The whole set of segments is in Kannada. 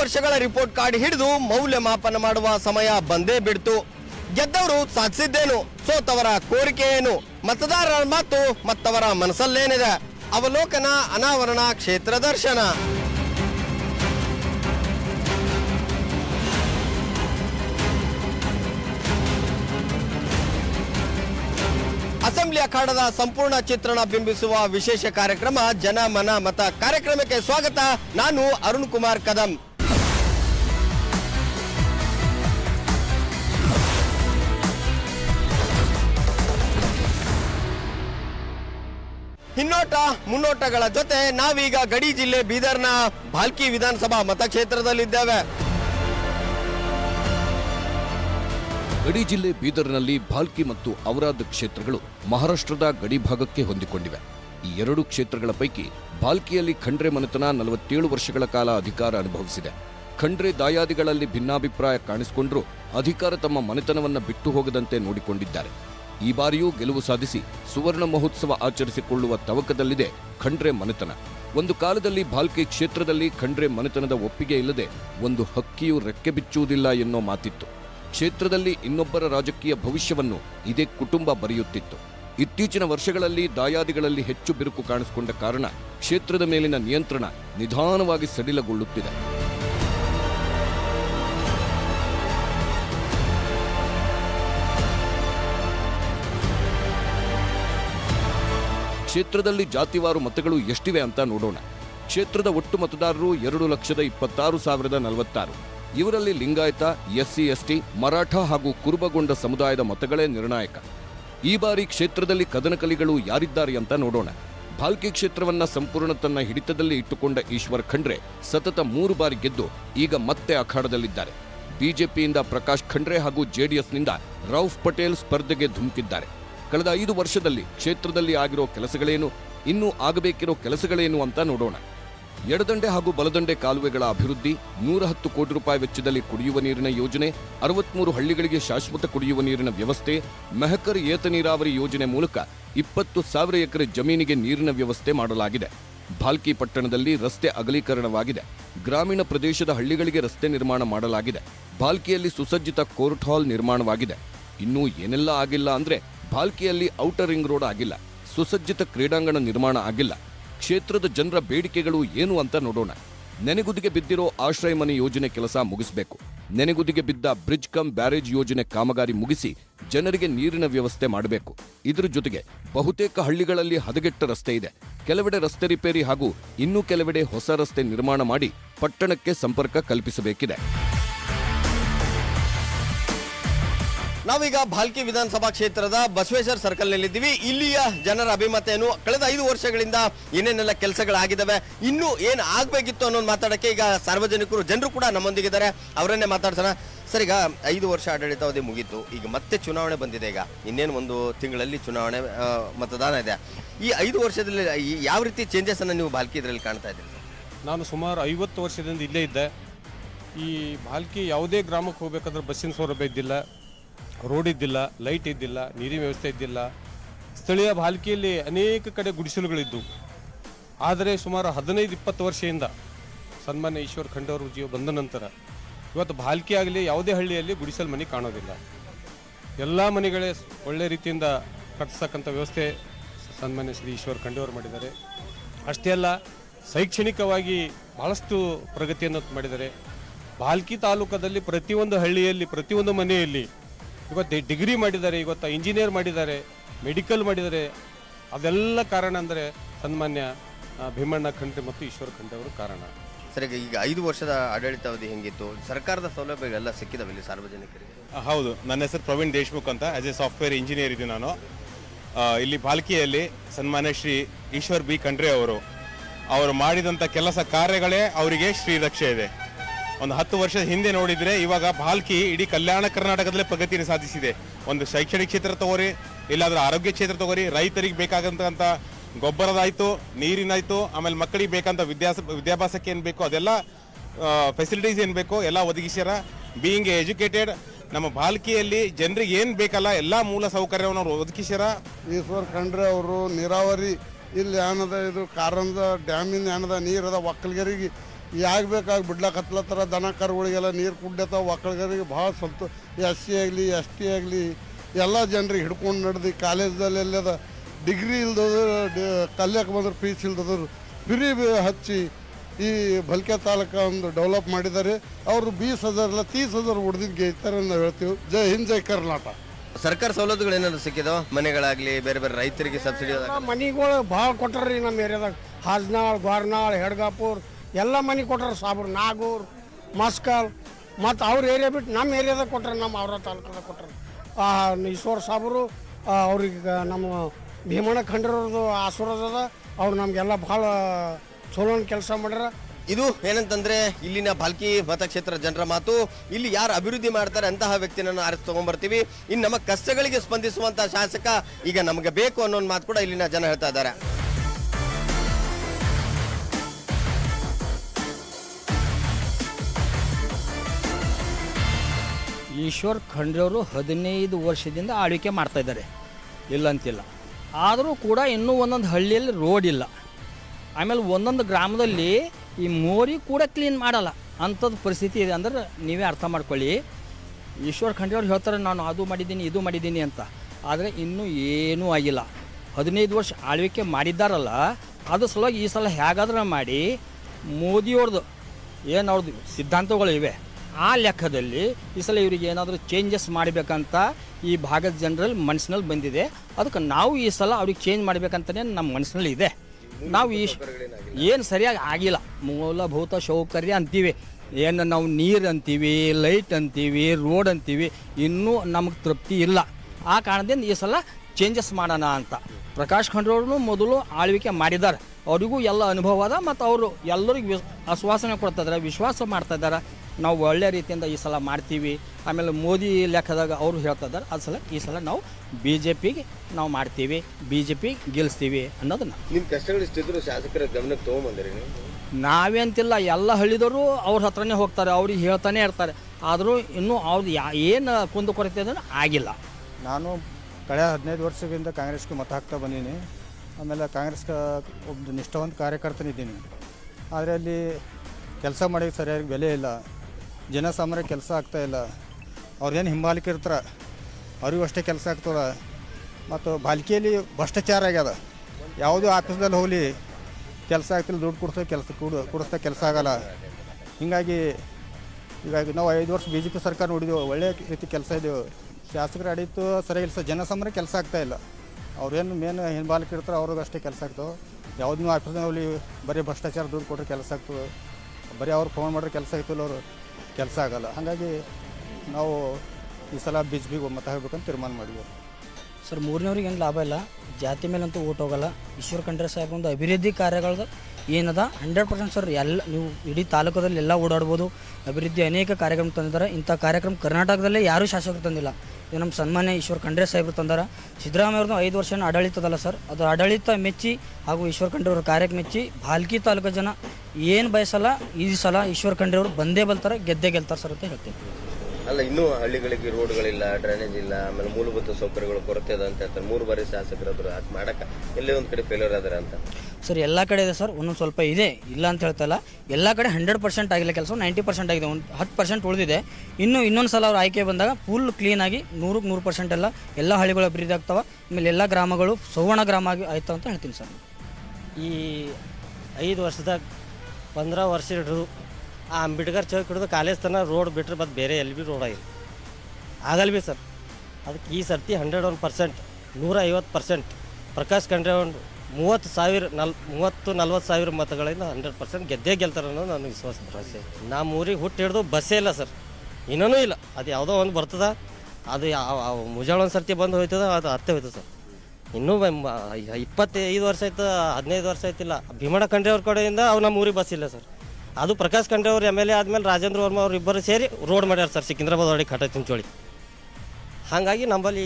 ವರ್ಷಗಳ ರಿಪೋರ್ಟ್ ಕಾರ್ಡ್ ಹಿಡಿದು ಮೌಲ್ಯಮಾಪನ ಮಾಡುವ ಸಮಯ ಬಂದೇ ಬಿಡ್ತು ಗೆದ್ದವರು ಸಾಧಿಸಿದ್ದೇನು ಸೋತವರ ಕೋರಿಕೆ ಏನು ಮತದಾರರ ಮಾತು ಮತ್ತವರ ಮನಸ್ಸಲ್ಲೇನಿದೆ ಅವಲೋಕನ ಅನಾವರಣ ಕ್ಷೇತ್ರ ದರ್ಶನ ಅಸೆಂಬ್ಲಿ ಅಖಾಡದ ಸಂಪೂರ್ಣ ಚಿತ್ರಣ ಬಿಂಬಿಸುವ ವಿಶೇಷ ಕಾರ್ಯಕ್ರಮ ಜನ ಮನ ಮತ ಕಾರ್ಯಕ್ರಮಕ್ಕೆ ಸ್ವಾಗತ ನಾನು ಅರುಣ್ ಕುಮಾರ್ ಕದಂ ಹಿನ್ನೋಟ ಮುನ್ನೋಟಗಳ ಜೊತೆ ನಾವೀಗ ಗಡಿ ಜಿಲ್ಲೆ ಬೀದರ್ನ ಭಾಲ್ಕಿ ವಿಧಾನಸಭಾ ಮತಕ್ಷೇತ್ರದಲ್ಲಿದ್ದೇವೆ ಗಡಿ ಜಿಲ್ಲೆ ಬೀದರ್ನಲ್ಲಿ ಭಾಲ್ಕಿ ಮತ್ತು ಔರಾದ್ ಕ್ಷೇತ್ರಗಳು ಮಹಾರಾಷ್ಟ್ರದ ಗಡಿ ಭಾಗಕ್ಕೆ ಹೊಂದಿಕೊಂಡಿವೆ ಈ ಎರಡು ಕ್ಷೇತ್ರಗಳ ಪೈಕಿ ಭಾಲ್ಕಿಯಲ್ಲಿ ಖಂಡ್ರೆ ಮನೆತನ ನಲವತ್ತೇಳು ವರ್ಷಗಳ ಕಾಲ ಅಧಿಕಾರ ಅನುಭವಿಸಿದೆ ಖಂಡ್ರೆ ದಾಯಾದಿಗಳಲ್ಲಿ ಭಿನ್ನಾಭಿಪ್ರಾಯ ಕಾಣಿಸಿಕೊಂಡ್ರೂ ಅಧಿಕಾರ ತಮ್ಮ ಮನೆತನವನ್ನ ಬಿಟ್ಟು ಹೋಗದಂತೆ ನೋಡಿಕೊಂಡಿದ್ದಾರೆ ಈ ಬಾರಿಯೂ ಗೆಲುವು ಸಾಧಿಸಿ ಸುವರ್ಣ ಮಹೋತ್ಸವ ಆಚರಿಸಿಕೊಳ್ಳುವ ತವಕದಲ್ಲಿದೆ ಖಂಡ್ರೆ ಮನೆತನ ಒಂದು ಕಾಲದಲ್ಲಿ ಭಾಲ್ಕಿ ಕ್ಷೇತ್ರದಲ್ಲಿ ಖಂಡ್ರೆ ಮನೆತನದ ಒಪ್ಪಿಗೆ ಇಲ್ಲದೆ ಒಂದು ಹಕ್ಕಿಯೂ ರೆಕ್ಕೆ ಬಿಚ್ಚುವುದಿಲ್ಲ ಎನ್ನೋ ಮಾತಿತ್ತು ಕ್ಷೇತ್ರದಲ್ಲಿ ಇನ್ನೊಬ್ಬರ ರಾಜಕೀಯ ಭವಿಷ್ಯವನ್ನು ಇದೇ ಕುಟುಂಬ ಬರೆಯುತ್ತಿತ್ತು ಇತ್ತೀಚಿನ ವರ್ಷಗಳಲ್ಲಿ ದಾಯಾದಿಗಳಲ್ಲಿ ಹೆಚ್ಚು ಬಿರುಕು ಕಾಣಿಸಿಕೊಂಡ ಕಾರಣ ಕ್ಷೇತ್ರದ ಮೇಲಿನ ನಿಯಂತ್ರಣ ನಿಧಾನವಾಗಿ ಸಡಿಲಗೊಳ್ಳುತ್ತಿದೆ ಕ್ಷೇತ್ರದಲ್ಲಿ ಜಾತಿವಾರು ಮತಗಳು ಎಷ್ಟಿವೆ ಅಂತ ನೋಡೋಣ ಕ್ಷೇತ್ರದ ಒಟ್ಟು ಮತದಾರರು ಎರಡು ಲಕ್ಷದ ಇಪ್ಪತ್ತಾರು ಸಾವಿರದ ನಲವತ್ತಾರು ಇವರಲ್ಲಿ ಲಿಂಗಾಯತ ಎಸ್ಸಿ ಎಸ್ಟಿ ಮರಾಠ ಹಾಗೂ ಕುರುಬಗೊಂಡ ಸಮುದಾಯದ ಮತಗಳೇ ನಿರ್ಣಾಯಕ ಈ ಬಾರಿ ಕ್ಷೇತ್ರದಲ್ಲಿ ಕದನಕಲಿಗಳು ಯಾರಿದ್ದಾರೆ ಅಂತ ನೋಡೋಣ ಭಾಲ್ಕಿ ಕ್ಷೇತ್ರವನ್ನ ಸಂಪೂರ್ಣ ತನ್ನ ಹಿಡಿತದಲ್ಲಿ ಇಟ್ಟುಕೊಂಡ ಈಶ್ವರ್ ಖಂಡ್ರೆ ಸತತ ಮೂರು ಬಾರಿ ಗೆದ್ದು ಈಗ ಮತ್ತೆ ಅಖಾಡದಲ್ಲಿದ್ದಾರೆ ಬಿಜೆಪಿಯಿಂದ ಪ್ರಕಾಶ್ ಖಂಡ್ರೆ ಹಾಗೂ ಜೆಡಿಎಸ್ನಿಂದ ರೌಫ್ ಪಟೇಲ್ ಸ್ಪರ್ಧೆಗೆ ಧುಮುಕಿದ್ದಾರೆ ಕಳೆದ ಐದು ವರ್ಷದಲ್ಲಿ ಕ್ಷೇತ್ರದಲ್ಲಿ ಆಗಿರೋ ಕೆಲಸಗಳೇನು ಇನ್ನೂ ಆಗಬೇಕಿರೋ ಕೆಲಸಗಳೇನು ಅಂತ ನೋಡೋಣ ಎಡದಂಡೆ ಹಾಗೂ ಬಲದಂಡೆ ಕಾಲುವೆಗಳ ಅಭಿವೃದ್ಧಿ ನೂರ ಹತ್ತು ಕೋಟಿ ರೂಪಾಯಿ ವೆಚ್ಚದಲ್ಲಿ ಕುಡಿಯುವ ನೀರಿನ ಯೋಜನೆ ಅರವತ್ಮೂರು ಹಳ್ಳಿಗಳಿಗೆ ಶಾಶ್ವತ ಕುಡಿಯುವ ನೀರಿನ ವ್ಯವಸ್ಥೆ ಮೆಹಕರ್ ಏತ ನೀರಾವರಿ ಯೋಜನೆ ಮೂಲಕ ಇಪ್ಪತ್ತು ಸಾವಿರ ಎಕರೆ ಜಮೀನಿಗೆ ನೀರಿನ ವ್ಯವಸ್ಥೆ ಮಾಡಲಾಗಿದೆ ಭಾಲ್ಕಿ ಪಟ್ಟಣದಲ್ಲಿ ರಸ್ತೆ ಅಗಲೀಕರಣವಾಗಿದೆ ಗ್ರಾಮೀಣ ಪ್ರದೇಶದ ಹಳ್ಳಿಗಳಿಗೆ ರಸ್ತೆ ನಿರ್ಮಾಣ ಮಾಡಲಾಗಿದೆ ಭಾಲ್ಕಿಯಲ್ಲಿ ಸುಸಜ್ಜಿತ ಕೋರ್ಟ್ ಹಾಲ್ ನಿರ್ಮಾಣವಾಗಿದೆ ಇನ್ನೂ ಏನೆಲ್ಲ ಆಗಿಲ್ಲ ಅಂದ್ರೆ ಭಾಲ್ಕಿಯಲ್ಲಿ ಔಟರ್ ರಿಂಗ್ ರೋಡ್ ಆಗಿಲ್ಲ ಸುಸಜ್ಜಿತ ಕ್ರೀಡಾಂಗಣ ನಿರ್ಮಾಣ ಆಗಿಲ್ಲ ಕ್ಷೇತ್ರದ ಜನರ ಬೇಡಿಕೆಗಳು ಏನು ಅಂತ ನೋಡೋಣ ನೆನೆಗುದಿಗೆ ಬಿದ್ದಿರೋ ಆಶ್ರಯ ಮನೆ ಯೋಜನೆ ಕೆಲಸ ಮುಗಿಸಬೇಕು ನೆನೆಗುದಿಗೆ ಬಿದ್ದ ಬ್ರಿಡ್ಜ್ ಕಮ್ ಬ್ಯಾರೇಜ್ ಯೋಜನೆ ಕಾಮಗಾರಿ ಮುಗಿಸಿ ಜನರಿಗೆ ನೀರಿನ ವ್ಯವಸ್ಥೆ ಮಾಡಬೇಕು ಇದ್ರ ಜೊತೆಗೆ ಬಹುತೇಕ ಹಳ್ಳಿಗಳಲ್ಲಿ ಹದಗೆಟ್ಟ ರಸ್ತೆ ಇದೆ ಕೆಲವೆಡೆ ರಸ್ತೆ ರಿಪೇರಿ ಹಾಗೂ ಇನ್ನೂ ಕೆಲವೆಡೆ ಹೊಸ ರಸ್ತೆ ನಿರ್ಮಾಣ ಮಾಡಿ ಪಟ್ಟಣಕ್ಕೆ ಸಂಪರ್ಕ ಕಲ್ಪಿಸಬೇಕಿದೆ ನಾವೀಗ ಭಾಲ್ಕಿ ವಿಧಾನಸಭಾ ಕ್ಷೇತ್ರದ ಬಸವೇಶ್ವರ ಸರ್ಕಲ್ ನಲ್ಲಿದ್ದೀವಿ ಇಲ್ಲಿಯ ಜನರ ಅಭಿಮತ ಏನು ಕಳೆದ ಐದು ವರ್ಷಗಳಿಂದ ಏನೇನೆಲ್ಲ ಕೆಲಸಗಳಾಗಿದ್ದಾವೆ ಇನ್ನೂ ಏನು ಆಗ್ಬೇಕಿತ್ತು ಅನ್ನೋದು ಮಾತಾಡಕ್ಕೆ ಈಗ ಸಾರ್ವಜನಿಕರು ಜನರು ಕೂಡ ನಮ್ಮೊಂದಿಗಿದ್ದಾರೆ ಅವರನ್ನೇ ಮಾತಾಡ್ಸೋಣ ಸರ್ ಈಗ ಐದು ವರ್ಷ ಆಡಳಿತಾವಧಿ ಮುಗೀತು ಈಗ ಮತ್ತೆ ಚುನಾವಣೆ ಬಂದಿದೆ ಈಗ ಇನ್ನೇನು ಒಂದು ತಿಂಗಳಲ್ಲಿ ಚುನಾವಣೆ ಆ, ಮತದಾನ ಇದೆ ಈ ಐದು ವರ್ಷದಲ್ಲಿ ಈ ಯಾವ ರೀತಿ ಚೇಂಜಸ್ ಅನ್ನ ನೀವು ಭಾಲ್ಕಿ ಇದರಲ್ಲಿ ಕಾಣ್ತಾ ಇದ್ದೀರಿ ನಾನು ಸುಮಾರು ಐವತ್ತು ವರ್ಷದಿಂದ ಇಲ್ಲೇ ಇದ್ದೆ ಈ ಭಾಲ್ಕಿ ಯಾವುದೇ ಗ್ರಾಮಕ್ಕೆ ಹೋಗ್ಬೇಕಾದ್ರೆ ಬಸ್ಸಿನ ಸೌಲಭ್ಯ ಇದ್ದಿಲ್ಲ ರೋಡ್ ಇದ್ದಿಲ್ಲ ಲೈಟ್ ಇದ್ದಿಲ್ಲ ನೀರಿನ ವ್ಯವಸ್ಥೆ ಇದ್ದಿಲ್ಲ ಸ್ಥಳೀಯ ಭಾಲ್ಕಿಯಲ್ಲಿ ಅನೇಕ ಕಡೆ ಗುಡಿಸಲುಗಳಿದ್ದು ಆದರೆ ಸುಮಾರು ಹದಿನೈದು ಇಪ್ಪತ್ತು ವರ್ಷದಿಂದ ಸನ್ಮಾನ್ಯ ಈಶ್ವರ್ ಖಂಡವರು ಜೀವ ಬಂದ ನಂತರ ಇವತ್ತು ಭಾಲ್ಕಿ ಆಗಲಿ ಯಾವುದೇ ಹಳ್ಳಿಯಲ್ಲಿ ಗುಡಿಸಲು ಮನೆ ಕಾಣೋದಿಲ್ಲ ಎಲ್ಲ ಮನೆಗಳೇ ಒಳ್ಳೆ ರೀತಿಯಿಂದ ಕಟ್ಟಿಸ್ತಕ್ಕಂಥ ವ್ಯವಸ್ಥೆ ಸನ್ಮಾನ್ಯ ಶ್ರೀ ಈಶ್ವರ್ ಖಂಡೇವರು ಮಾಡಿದ್ದಾರೆ ಅಷ್ಟೇ ಅಲ್ಲ ಶೈಕ್ಷಣಿಕವಾಗಿ ಬಹಳಷ್ಟು ಪ್ರಗತಿಯನ್ನು ಮಾಡಿದ್ದಾರೆ ಬಾಲ್ಕಿ ತಾಲೂಕದಲ್ಲಿ ಪ್ರತಿಯೊಂದು ಹಳ್ಳಿಯಲ್ಲಿ ಪ್ರತಿಯೊಂದು ಮನೆಯಲ್ಲಿ ಇವತ್ತು ಡಿಗ್ರಿ ಮಾಡಿದ್ದಾರೆ ಇವತ್ತು ಇಂಜಿನಿಯರ್ ಮಾಡಿದ್ದಾರೆ ಮೆಡಿಕಲ್ ಮಾಡಿದ್ದಾರೆ ಅದೆಲ್ಲ ಕಾರಣ ಅಂದರೆ ಸನ್ಮಾನ್ಯ ಆ, ಭೀಮಣ್ಣ ಖಂಡ್ರೆ ಮತ್ತು ಈಶ್ವರ ಖಂಡ್ರೆ ಅವರು ಕಾರಣ ಸರ್ ಈಗ ಈಗ ಐದು ವರ್ಷದ ಆಡಳಿತಾವಧಿ ಹೆಂಗಿತ್ತು ಸರ್ಕಾರದ ಸೌಲಭ್ಯಗಳೆಲ್ಲ ಸಿಕ್ಕಿದಾವೆ ಇಲ್ಲಿ ಸಾರ್ವಜನಿಕರಿಗೆ ಆ, ಹೌದು ನನ್ನ ಹೆಸರು ಪ್ರವೀಣ್ ದೇಶ್ಮುಖ್ ಅಂತ ಆಸ್ ಎ ಸಾಫ್ಟ್ವೇರ್ ಇಂಜಿನಿಯರ್ ಇದ್ದೀನಿ ನಾನು ಆ, ಇಲ್ಲಿ ಪಾಲ್ಕಿಯಲ್ಲಿ ಸನ್ಮಾನ್ಯ ಶ್ರೀ ಈಶ್ವರ್ ಬಿ ಖಂಡ್ರೆ ಅವರು ಅವರು ಮಾಡಿದಂಥ ಕೆಲಸ ಕಾರ್ಯಗಳೇ ಅವರಿಗೆ ಶ್ರೀರಕ್ಷೆ ಇದೆ ಒಂದು ಹತ್ತು ವರ್ಷದ ಹಿಂದೆ ನೋಡಿದ್ರೆ ಇವಾಗ ಭಾಲ್ಕಿ ಇಡೀ ಕಲ್ಯಾಣ ಕರ್ನಾಟಕದಲ್ಲೇ ಪ್ರಗತಿಯನ್ನು ಸಾಧಿಸಿದೆ ಒಂದು ಶೈಕ್ಷಣಿಕ ಕ್ಷೇತ್ರ ತಗೋರಿ ಇಲ್ಲಾಂದ್ರೆ ಆರೋಗ್ಯ ಕ್ಷೇತ್ರ ತಗೋರಿ ರೈತರಿಗೆ ಬೇಕಾಗಂತ ಗೊಬ್ಬರದಾಯ್ತು ನೀರಿನಾಯ್ತು ಆಮೇಲೆ ಮಕ್ಕಳಿಗೆ ಬೇಕಂತ ವಿದ್ಯಾಸ ವಿದ್ಯಾಭ್ಯಾಸಕ್ಕೆ ಏನು ಬೇಕೋ ಅದೆಲ್ಲ ಫೆಸಿಲಿಟೀಸ್ ಏನು ಬೇಕೋ ಎಲ್ಲ ಒದಗಿಸ್ಯಾರ ಬೀಯಿಂಗ್ ಎಜುಕೇಟೆಡ್ ನಮ್ಮ ಬಾಲ್ಕಿಯಲ್ಲಿ ಜನರಿಗೆ ಏನು ಬೇಕಲ್ಲ ಎಲ್ಲ ಮೂಲ ಸೌಕರ್ಯವನ್ನು ಅವ್ರು ಒದಗಿಸ್ಯಾರ ಈಶ್ವರ್ ಖಂಡ್ರೆ ಅವರು ನೀರಾವರಿ ಇಲ್ಲಿ ಏನದ ಇದು ಕಾರಂದ ಡ್ಯಾಮಿಂದ ಏನದ ನೀರದ ಒಕ್ಕಲಿಗರಿಗೆ ಯಾಕೆ ಬೇಕಾಗಿ ಬಿಡ್ಲಾಕತ್ಲತ್ತಾರ ದನ ಕರುಗಳಿಗೆಲ್ಲ ನೀರು ಕುಡ್ಯತಾವ ಒಕ್ಕಳಿಗರಿಗೆ ಭಾಳ ಸಂತೋ ಎಸ್ ಸಿ ಆಗಲಿ ಎಸ್ ಟಿ ಆಗಲಿ ಎಲ್ಲ ಜನರಿಗೆ ಹಿಡ್ಕೊಂಡು ನಡೆದು ಕಾಲೇಜ್ದಲ್ಲಿ ಎಲ್ಲದ ಡಿಗ್ರಿ ಇಲ್ದದ್ರು ಕಲ್ಯಕ್ಕೆ ಬಂದ್ರೆ ಫೀಸ್ ಇಲ್ದದ್ರು ಫ್ರೀ ಹಚ್ಚಿ ಈ ಭಲ್ಕೆ ತಾಲೂಕ ಒಂದು ಡೆವಲಪ್ ಮಾಡಿದ್ದಾರೆ ಅವರು ಬೀಸ್ ಹಜಾರ್ ಇಲ್ಲ ತೀಸ್ ಹಜಾರ್ ಹೊಡೆದಿದ್ದು ಗೆಯ್ತಾರೆ ನಾವು ಹೇಳ್ತೀವಿ ಜೈ ಹಿಂದ್ ಜೈ ಕರ್ನಾಟಕ ಸರ್ಕಾರ ಸವಲತ್ತುಗಳು ಏನಾದ್ರು ಸಿಕ್ಕಿದಾವ ಮನೆಗಳಾಗ್ಲಿ ಬೇರೆ ಬೇರೆ ರೈತರಿಗೆ ಸಬ್ಸಿಡಿ ಮನಿಗಳು ಭಾಳ ಕೊಟ್ಟಾರ್ರಿ ನಮ್ಮ ಏರಿಯಾದಾಗ ಹಾಜ್ನಾಳ್ ಗೋರ್ನಾಳ್ ಹೆಡ್ಗಾಪುರ್ ಎಲ್ಲ ಮನೆ ಕೊಟ್ಟಾರ ಸಾಬ್ರು ನಾಗೂರ್ ಮಸ್ಕಲ್ ಮತ್ತು ಅವ್ರ ಏರಿಯಾ ಬಿಟ್ಟು ನಮ್ಮ ಏರಿಯಾದಾಗ ಕೊಟ್ಟಾರ ನಮ್ಮ ಅವ್ರ ತಾಲೂಕದಾಗ ಕೊಟ್ಟಾರ ಈಶ್ವರ್ ಸಾಬ್ರು ಆ, ಅವ್ರಿಗೆ ನಮ್ಮ ಭೀಮಣ್ಣ ಖಂಡ್ರವ್ರದ್ದು ಆಶೀರ್ವಾದ ಅದ ಅವ್ರು ನಮಗೆಲ್ಲ ಭಾಳ ಚಲೋ ಕೆಲಸ ಮಾಡ್ಯಾರ ಇದು ಏನಂತಂದ್ರೆ ಇಲ್ಲಿನ ಭಾಲ್ಕಿ ಮತಕ್ಷೇತ್ರ ಜನರ ಮಾತು ಇಲ್ಲಿ ಯಾರು ಅಭಿವೃದ್ಧಿ ಮಾಡ್ತಾರೆ ಅಂತಹ ವ್ಯಕ್ತಿನನ್ನು ಆರಿಸಿ ತಗೊಂಡ್ಬರ್ತೀವಿ ಇನ್ನು ನಮ್ಮ ಕಷ್ಟಗಳಿಗೆ ಸ್ಪಂದಿಸುವಂತ ಶಾಸಕ ಈಗ ನಮಗೆ ಬೇಕು ಅನ್ನೋ ಒಂದು ಮಾತು ಕೂಡ ಇಲ್ಲಿನ ಜನ ಹೇಳ್ತಾ ಇದ್ದಾರೆ ಈಶ್ವರ್ ಖಂಡ್ರೆಯವರು ಹದಿನೈದು ವರ್ಷದಿಂದ ಆಳ್ವಿಕೆ ಮಾಡ್ತಾ ಇದ್ದಾರೆ ಇಲ್ಲಂತಿಲ್ಲ ಆದರೂ ಕೂಡ ಇನ್ನೂ ಒಂದೊಂದು ಹಳ್ಳಿಯಲ್ಲಿ ರೋಡ್ ಇಲ್ಲ ಆಮೇಲೆ ಒಂದೊಂದು ಗ್ರಾಮದಲ್ಲಿ ಈ ಮೋರಿ ಕೂಡ ಕ್ಲೀನ್ ಮಾಡಲ್ಲ ಅಂಥದ್ದು ಪರಿಸ್ಥಿತಿ ಇದೆ ಅಂದ್ರೆ ನೀವೇ ಅರ್ಥ ಮಾಡ್ಕೊಳ್ಳಿ ಈಶ್ವರ್ ಖಂಡ್ರೆಯವ್ರು ಹೇಳ್ತಾರೆ ನಾನು ಅದು ಮಾಡಿದ್ದೀನಿ ಇದು ಮಾಡಿದ್ದೀನಿ ಅಂತ ಆದರೆ ಇನ್ನೂ ಏನೂ ಆಗಿಲ್ಲ ಹದಿನೈದು ವರ್ಷ ಆಳ್ವಿಕೆ ಮಾಡಿದ್ದಾರಲ್ಲ ಅದು ಸಲುವಾಗಿ ಈ ಸಲ ಹೇಗಾದ್ರೂ ಮಾಡಿ ಮೋದಿಯವ್ರದ್ದು ಏನು ಅವ್ರದ್ದು ಸಿದ್ಧಾಂತಗಳು ಇವೆ ಆ ಲೆಕ್ಕದಲ್ಲಿ ಈ ಸಲ ಇವರಿಗೆ ಏನಾದರೂ ಚೇಂಜಸ್ ಮಾಡಬೇಕಂತ ಈ ಭಾಗದ ಜನರಲ್ಲಿ ಮನಸ್ಸಿನಲ್ಲಿ ಬಂದಿದೆ ಅದಕ್ಕೆ ನಾವು ಈ ಸಲ ಅವ್ರಿಗೆ ಚೇಂಜ್ ಮಾಡಬೇಕಂತಲೇ ನಮ್ಮ ಮನಸ್ಸಿನಲ್ಲಿ ಇದೆ ನಾವು ಈ ಏನು ಸರಿಯಾಗಿ ಆಗಿಲ್ಲ ಮೂಲಭೂತ ಸೌಕರ್ಯ ಅಂತೀವಿ ಏನು ನಾವು ನೀರು ಅಂತೀವಿ ಲೈಟ್ ಅಂತೀವಿ ರೋಡ್ ಅಂತೀವಿ ಇನ್ನೂ ನಮಗೆ ತೃಪ್ತಿ ಇಲ್ಲ ಆ ಕಾರಣದಿಂದ ಈ ಸಲ ಚೇಂಜಸ್ ಮಾಡೋಣ ಅಂತ ಪ್ರಕಾಶ್ ಖಂಡ್ರವ್ರನ್ನು ಮೊದಲು ಆಳ್ವಿಕೆ ಮಾಡಿದ್ದಾರೆ ಅವರಿಗೂ ಎಲ್ಲ ಅನುಭವ ಅದ ಮತ್ತು ಅವರು ಎಲ್ಲರಿಗೂ ವಿಸ್ ಆಶ್ವಾಸನೆ ಕೊಡ್ತಾ ಇದ್ದಾರೆ ವಿಶ್ವಾಸ ಮಾಡ್ತಾ ಇದ್ದಾರೆ ನಾವು ಒಳ್ಳೆ ರೀತಿಯಿಂದ ಈ ಸಲ ಮಾಡ್ತೀವಿ ಆಮೇಲೆ ಮೋದಿ ಲೆಕ್ಕದಾಗ ಅವರು ಹೇಳ್ತಾ ಇದ್ದಾರೆ ಅದು ಸಲ ಈ ಸಲ ನಾವು ಬಿ ಜೆ ಪಿಗೆ ನಾವು ಮಾಡ್ತೀವಿ ಬಿ ಜೆ ಪಿ ಗೆಲ್ಲಿಸ್ತೀವಿ ಅನ್ನೋದನ್ನ ನಿಮ್ ಕಷ್ಟಗಳು ಇಷ್ಟಿದ್ರು ಶಾಸಕರ ಗಮನಕ್ಕೆ ತಗೊಂಬಂದಿರಿ ನಾವೇಂತಿಲ್ಲ ಎಲ್ಲ ಹಳ್ಳಿದವರು ಅವ್ರ ಹತ್ರನೇ ಹೋಗ್ತಾರೆ ಅವ್ರಿಗೆ ಹೇಳ್ತಾನೆ ಇರ್ತಾರೆ ಆದರೂ ಇನ್ನೂ ಅವ್ರದ್ದು ಯಾ ಏನು ಕುಂದುಕೊರತೆ ಅದನ್ನು ಆಗಿಲ್ಲ ನಾನು ಕಳೆದ ಹದಿನೈದು ವರ್ಷದಿಂದ ಕಾಂಗ್ರೆಸ್ಗೆ ಮತ ಹಾಕ್ತಾ ಬಂದೀನಿ ಆಮೇಲೆ ಕಾಂಗ್ರೆಸ್ ಒಬ್ಬ ನಿಷ್ಠಾವಂತ ಕಾರ್ಯಕರ್ತನಿದ್ದೀನಿ ಆದರೆ ಅಲ್ಲಿ ಕೆಲಸ ಮಾಡೋಕ್ಕೆ ಸರಿಯಾಗಿ ಬೆಲೆ ಇಲ್ಲ ಜನಸಾಮಾನ್ಯ ಕೆಲಸ ಆಗ್ತಾ ಇಲ್ಲ ಅವ್ರೇನು ಹಿಂಬಾಲಿಕೆ ಇರ್ತಾರೆ ಅವ್ರಿಗೂ ಅಷ್ಟೇ ಕೆಲಸ ಆಗ್ತದ ಮತ್ತು ಬಾಲ್ಕಿಯಲ್ಲಿ ಭ್ರಷ್ಟಾಚಾರ ಆಗ್ಯದ ಯಾವುದೂ ಆಫೀಸ್ದಲ್ಲಿ ಹೋಗಲಿ ಕೆಲಸ ಆಗ್ತಿಲ್ಲ ದುಡ್ಡು ಕೊಡಿಸೋ ಕೆಲಸ ಕೊಡು ಕೊಡಿಸ್ತಾ ಕೆಲಸ ಆಗಲ್ಲ ಹೀಗಾಗಿ ಹೀಗಾಗಿ ನಾವು ಐದು ವರ್ಷ ಬಿ ಜೆ ಪಿ ಸರ್ಕಾರ ನೋಡಿದೆವು ಒಳ್ಳೆಯ ರೀತಿ ಕೆಲಸ ಇದೆವು ಶಾಸಕರ ಆಡಳಿತ ಸರಿಯಾಗಿಲ್ಲ ಸರ್ ಜನಸಾಮಾನ್ಯ ಕೆಲಸ ಆಗ್ತಾ ಇಲ್ಲ ಅವ್ರೇನು ಮೇನ್ ಹಿಂಬಾಲಕ ಇರ್ತಾರೆ ಅವ್ರಿಗೆ ಅಷ್ಟೇ ಕೆಲಸ ಆಗ್ತಾವೆ ಯಾವುದನ್ನೂ ಆಫೀಸ್ನಲ್ಲಿ ಬರೀ ಭ್ರಷ್ಟಾಚಾರ ದುಡ್ಡು ಕೊಟ್ಟರೆ ಕೆಲಸ ಆಗ್ತದೆ ಬರೀ ಅವ್ರು ಫೋನ್ ಮಾಡಿದ್ರೆ ಕೆಲಸ ಆಗ್ತಿಲ್ಲ ಅವರು ಕೆಲಸ ಆಗಲ್ಲ ಹಾಗಾಗಿ ನಾವು ಈ ಸಲ ಬಿ ಜೆ ಪಿಗೆ ಮತ ಹಾಕ್ಬೇಕಂತ ತೀರ್ಮಾನ ಮಾಡಿದ್ವಿ ಸರ್ ಮೂರನೇವ್ರಿಗೆ ಏನು ಲಾಭ ಇಲ್ಲ ಜಾತಿ ಮೇಲಂತೂ ಓಟ್ ಹೋಗಲ್ಲ ಈಶ್ವರ್ ಖಂಡ್ರೆ ಸಾಹೇಬ್ ಒಂದು ಅಭಿವೃದ್ಧಿ ಕಾರ್ಯಗಳದ ಏನದ ಹಂಡ್ರೆಡ್ ಪರ್ಸೆಂಟ್ ಸರ್ ಎಲ್ಲ ನೀವು ಇಡೀ ತಾಲೂಕದಲ್ಲಿ ಎಲ್ಲ ಓಡಾಡ್ಬೋದು ಅಭಿವೃದ್ಧಿ ಅನೇಕ ಕಾರ್ಯಕ್ರಮ ತಂದಿದ್ದಾರೆ ಇಂಥ ಕಾರ್ಯಕ್ರಮ ಕರ್ನಾಟಕದಲ್ಲೇ ಯಾರೂ ಶಾಸಕರು ತಂದಿಲ್ಲ ಇದು ನಮ್ಮ ಸನ್ಮಾನ್ಯ ಈಶ್ವರ್ ಖಂಡ್ರೆ ಸಾಹೇಬ್ರು ತಂದಾರ ಸಿದ್ದರಾಮಯ್ಯ ಅವ್ರದ್ದು ಐದು ವರ್ಷ ಆಡಳಿತದಲ್ಲ ಸರ್ ಅದು ಆಡಳಿತ ಮೆಚ್ಚಿ ಹಾಗೂ ಈಶ್ವರ್ ಖಂಡ್ರೆ ಅವ್ರ ಕಾರ್ಯಕ್ಕೆ ಮೆಚ್ಚಿ ಭಾಲ್ಕಿ ತಾಲೂಕು ಜನ ಏನು ಬಯಸಲ್ಲ ಈ ಸಲ ಈಶ್ವರ್ ಖಂಡ್ರೆ ಅವರು ಬಂದೇ ಬಲ್ತಾರೆ ಗೆದ್ದೇ ಗೆಲ್ತಾರೆ ಸರ್ ಅಂತ ಹೇಳ್ತೀನಿ ಅಲ್ಲ ಇನ್ನೂ ಹಳ್ಳಿಗಳಿಗೆ ರೋಡ್ಗಳಿಲ್ಲ ಡ್ರೈನೇಜ್ ಇಲ್ಲ ಆಮೇಲೆ ಮೂಲಭೂತ ಸೌಕರ್ಯಗಳು ಕೊರತೆ ಅದ ಅಂತ ಹೇಳ್ತಾರೆ ಮೂರು ಬಾರಿ ಶಾಸಕರಾದ್ರು ಅದು ಮಾಡಕ ಎಲ್ಲೇ ಒಂದ್ ಕಡೆ ಫೇಲ್ಯೂರ್ ಆದ್ರೆ ಅಂತ ಸರ್ ಎಲ್ಲ ಕಡೆ ಇದೆ ಸರ್ ಒಂದೊಂದು ಸ್ವಲ್ಪ ಇದೆ ಇಲ್ಲ ಅಂತ ಹೇಳ್ತಾ ಇಲ್ಲ ಎಲ್ಲ ಕಡೆ ಹಂಡ್ರೆಡ್ ಪರ್ಸೆಂಟ್ ಆಗಿಲ್ಲ ಕೆಲಸ ನೈಂಟಿ ಪರ್ಸೆಂಟ್ ಆಗಿದೆ ಒಂದು ಹತ್ತು ಪರ್ಸೆಂಟ್ ಉಳಿದಿದೆ ಇನ್ನು ಇನ್ನೊಂದು ಸಲ ಅವ್ರು ಆಯ್ಕೆ ಬಂದಾಗ ಫುಲ್ ಕ್ಲೀನಾಗಿ ನೂರಕ್ಕೆ ನೂರು ಪರ್ಸೆಂಟ್ ಎಲ್ಲ ಎಲ್ಲ ಹಳ್ಳಿಗಳು ಅಭಿವೃದ್ಧಿ ಆಗ್ತಾವೆ ಆಮೇಲೆ ಎಲ್ಲ ಗ್ರಾಮಗಳು ಸುವರ್ಣ ಗ್ರಾಮ ಆಗಿ ಆಯ್ತಾವ ಅಂತ ಹೇಳ್ತೀನಿ ಸರ್ ಈ ಐದು ವರ್ಷದಾಗ ಪಂದ್ರ ವರ್ಷ ಹಿಡಿದು ಆ ಅಂಬೇಡ್ಕರ್ ಚೌಕ್ ಹಿಡಿದು ಕಾಲೇಜ್ ತನಕ ರೋಡ್ ಬಿಟ್ಟರೆ ಮತ್ತು ಬೇರೆ ಎಲ್ಲಿ ಭೀ ರೋಡ್ ಆಗಿಲ್ಲ ಆಗಲ್ಲ ಭೀ ಸರ್ ಅದಕ್ಕೆ ಈ ಸರ್ತಿ ಹಂಡ್ರೆಡ್ ಒನ್ ಪರ್ಸೆಂಟ್ ನೂರ ಐವತ್ತು ಪರ್ಸೆಂಟ್ ಪ್ರಕಾಶ್ ಖಂಡ್ರೆ ಒಂದು ಮೂವತ್ತು ಸಾವಿರ ನಲ್ ಮೂವತ್ತು ನಲ್ವತ್ತು ಸಾವಿರ ಮತಗಳಿಂದ ಹಂಡ್ರೆಡ್ ಪರ್ಸೆಂಟ್ ಗೆದ್ದೇ ಗೆಲ್ತಾರೆ ಅನ್ನೋದು ನನ್ನ ವಿಶ್ವಾಸ ಭರವಸೆ ನಮ್ಮ ಊರಿಗೆ ಹುಟ್ಟು ಹಿಡಿದು ಬಸ್ಸೇ ಇಲ್ಲ ಸರ್ ಇನ್ನೂ ಇಲ್ಲ ಅದು ಯಾವುದೋ ಒಂದು ಬರ್ತದ ಅದು ಯಾವ ಮುಂಜಾನೆ ಒಂದು ಸರ್ತಿ ಬಂದು ಹೋಯ್ತದ ಅದು ಹತ್ತೆ ಹೋಯ್ತದೆ ಸರ್ ಇನ್ನೂ ಬ- ಮ- ಇಪ್ಪತ್ತೈದು ವರ್ಷ ಆಯ್ತು ಹದಿನೈದು ವರ್ಷ ಆಯ್ತಿಲ್ಲ ಭೀಮಣ್ಣ ಖಂಡ್ರೆ ಅವ್ರ ಕಡೆಯಿಂದ ಅವು ನಮ್ಮ ಊರಿಗೆ ಬಸ್ ಇಲ್ಲ ಸರ್ ಅದು ಪ್ರಕಾಶ್ ಖಂಡ್ರೆ ಅವ್ರು ಎಮ್ ಎಲ್ ಎ ಆದಮೇಲೆ ರಾಜೇಂದ್ರ ವರ್ಮ ಅವ್ರು ಇಬ್ಬರು ಸೇರಿ ರೋಡ್ ಮಾಡ್ಯಾರ ಸರ್ ಸಿಕಿಂದ್ರಾಬಾದ್ ಒಳಗೆ ಕಟ ಚಿಂಚೋಳಿ ಹಾಗಾಗಿ ನಂಬಲ್ಲಿ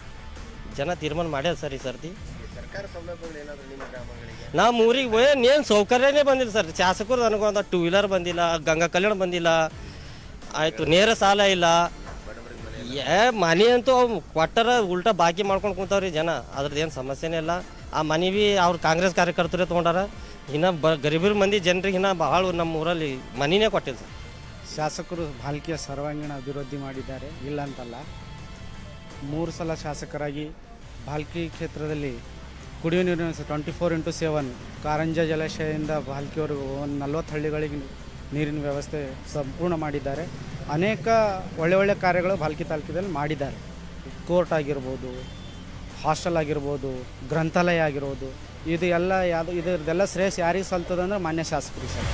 ಜನ ತೀರ್ಮಾನ ಮಾಡ್ಯಾರ ಸರ್ ಈ ಸರ್ತಿ ಸರ್ಕಾರ ಸೌಲಭ್ಯಗಳು ಏನಾದ್ರು ನಿಮ್ಮ ಗ್ರಾಮಗಳಿಗೆ ನಮ್ಮ ಊರಿಗೆ ಏನು ಸೌಕರ್ಯನೇ ಬಂದಿಲ್ಲ ಸರ್ ಶಾಸಕರು ನನಗೊಂದು ಟೂ ವೀಲರ್ ಬಂದಿಲ್ಲ ಗಂಗಾ ಕಲ್ಯಾಣ ಬಂದಿಲ್ಲ ಆಯಿತು ನೇರ ಸಾಲ ಇಲ್ಲ ಏ ಮನೆ ಅಂತೂ ಅವು ಕೊಟ್ಟರ ಉಲ್ಟಾ ಬಾಕಿ ಮಾಡ್ಕೊಂಡು ಕುಂತಾವ್ರಿ ಜನ ಅದ್ರದ್ದು ಏನು ಸಮಸ್ಯೆನೇ ಇಲ್ಲ ಆ ಮನೆ ಭೀ ಅವ್ರು ಕಾಂಗ್ರೆಸ್ ಕಾರ್ಯಕರ್ತರೇ ತೊಗೊಂಡಾರ ಇನ್ನು ಬ ಗರೀಬರ ಮಂದಿ ಜನರಿಗೆ ಇನ್ನ ಭಾಳ ನಮ್ಮ ಊರಲ್ಲಿ ಮನಿನೇ ಕೊಟ್ಟಿಲ್ಲ ಸರ್ ಶಾಸಕರು ಭಾಲ್ಕಿಯ ಸರ್ವಾಂಗೀಣ ಅಭಿವೃದ್ಧಿ ಮಾಡಿದ್ದಾರೆ ಇಲ್ಲ ಅಂತಲ್ಲ ಮೂರು ಸಲ ಶಾಸಕರಾಗಿ ಭಾಲ್ಕಿ ಕ್ಷೇತ್ರದಲ್ಲಿ ಕುಡಿಯುವ ನೀರಿನ twenty four into seven Karanja ಜಲಾಶಯದಿಂದ ಭಾಲ್ಕಿಯವರೆಗೂ ಒಂದು ನಲ್ವತ್ತು ಹಳ್ಳಿಗಳಿಗೆ ನೀರಿನ ವ್ಯವಸ್ಥೆ ಸಂಪೂರ್ಣ ಮಾಡಿದ್ದಾರೆ ಅನೇಕ ಒಳ್ಳೆ ಒಳ್ಳೆ ಕಾರ್ಯಗಳು ಭಾಲ್ಕಿ ತಾಲೂಕಿನಲ್ಲಿ ಮಾಡಿದ್ದಾರೆ ಕೋರ್ಟ್ ಆಗಿರ್ಬೋದು ಹಾಸ್ಟೆಲ್ ಆಗಿರ್ಬೋದು ಗ್ರಂಥಾಲಯ ಆಗಿರ್ಬೋದು ಇದು ಎಲ್ಲ ಯಾವುದು ಇದರದೆಲ್ಲ ಶ್ರೇಷ್ಠ ಯಾರಿಗೆ ಸಲ್ತದಂದ್ರೆ ಮಾನ್ಯ ಶಾಸಕರಿಗೆ ಸರ್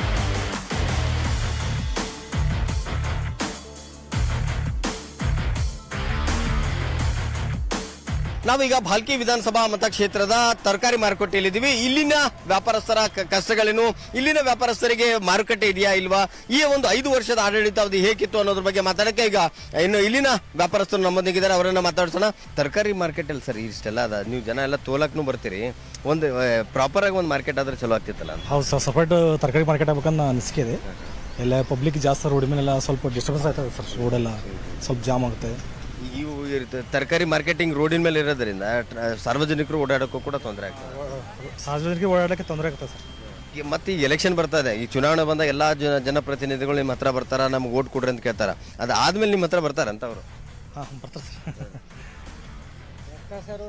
ನಾವೀಗ ಭಾಲ್ಕಿ ವಿಧಾನಸಭಾ ಮತಕ್ಷೇತ್ರದ ತರಕಾರಿ ಮಾರುಕಟ್ಟೆಯಲ್ಲಿದ್ದೀವಿ ಇಲ್ಲಿನ ವ್ಯಾಪಾರಸ್ಥರ ಕ- ಕಷ್ಟಗಳೇನು ಇಲ್ಲಿನ ವ್ಯಾಪಾರಸ್ಥರಿಗೆ ಮಾರುಕಟ್ಟೆ ಇದೆಯಾ ಇಲ್ವಾ ಈ ಒಂದು ಐದು ವರ್ಷದ ಆಡಳಿತಾವಧಿ ಹೇಗಿತ್ತು ಅನ್ನೋದ್ರ ಬಗ್ಗೆ ಮಾತಾಡಕ್ಕೆ ಈಗ ಇನ್ನು ಇಲ್ಲಿನ ವ್ಯಾಪಾರಸ್ಥರು ನಮ್ಮೊಂದಿಗಿದ್ದಾರೆ ಅವರನ್ನ ಮಾತಾಡ್ಸೋಣ ತರಕಾರಿ ಮಾರ್ಕೆಟ್ ಅಲ್ಲಿ ಸರ್ ಇಷ್ಟೆಲ್ಲ ಅದ ನೀವು ಜನ ಎಲ್ಲ ತೋಲಕ್ನು ಬರ್ತೀರಿ ಒಂದು ಪ್ರಾಪರ್ ಆಗಿ ಒಂದು ಮಾರ್ಕೆಟ್ ಆದ್ರೆ ಚಲೋ ಆಗ್ತಿತ್ತಲ್ಲ ಅಂತ ಹೌದು ಸರ್ ಸಪ್ರೇಟ್ ತರಕಾರಿ ಮಾರ್ಕೆಟ್ ಆಗ್ಬೇಕನ್ನೋ ಅನಿಸಿಕೆ ಇದೆ ಎಲ್ಲ ಪಬ್ಲಿಕ್ ಜಾಸ್ತಿ ರೋಡ್ ಮೇಲೆಲ್ಲ ಸ್ವಲ್ಪ ಡಿಸ್ಟರ್ಬೆನ್ಸ್ ಆಗ್ತದೆ ಸರ್ ರೋಡೆಲ್ಲ ಸ್ವಲ್ಪ ಜಾಮ್ ಆಗುತ್ತೆ ಇವು ಇರುತ್ತೆ ತರಕಾರಿ ಮಾರ್ಕೆಟಿಂಗ್ ರೋಡಿನ ಮೇಲೆ ಇರೋದ್ರಿಂದ ಟ್ರ- ಸಾರ್ವಜನಿಕರು ಓಡಾಡೋಕ್ಕೂ ಕೂಡ ತೊಂದರೆ ಆಗ್ತದೆ ಸಾರ್ವಜನಿಕರಿಗೆ ಓಡಾಡಕ್ಕೆ ತೊಂದರೆ ಆಗುತ್ತೆ ಸರ್ ಈ ಮತ್ತೆ ಈ ಎಲೆಕ್ಷನ್ ಬರ್ತಾ ಇದೆ ಈ ಚುನಾವಣೆ ಬಂದಾಗ ಎಲ್ಲಾ ಜನ ಜನಪ್ರತಿನಿಧಿಗಳು ನಿಮ್ಮ ಹತ್ರ ಬರ್ತಾರ ನಮ್ಗೆ ಓಟ್ ಕೊಡ್ರಿ ಅಂತ ಕೇಳ್ತಾರ ಅದು ಆದ್ಮೇಲೆ ನಿಮ್ಮ ಹತ್ರ ಬರ್ತಾರಂತ ಅವರು ಹಾಂ ಬರ್ತಾರೆ ಸರ್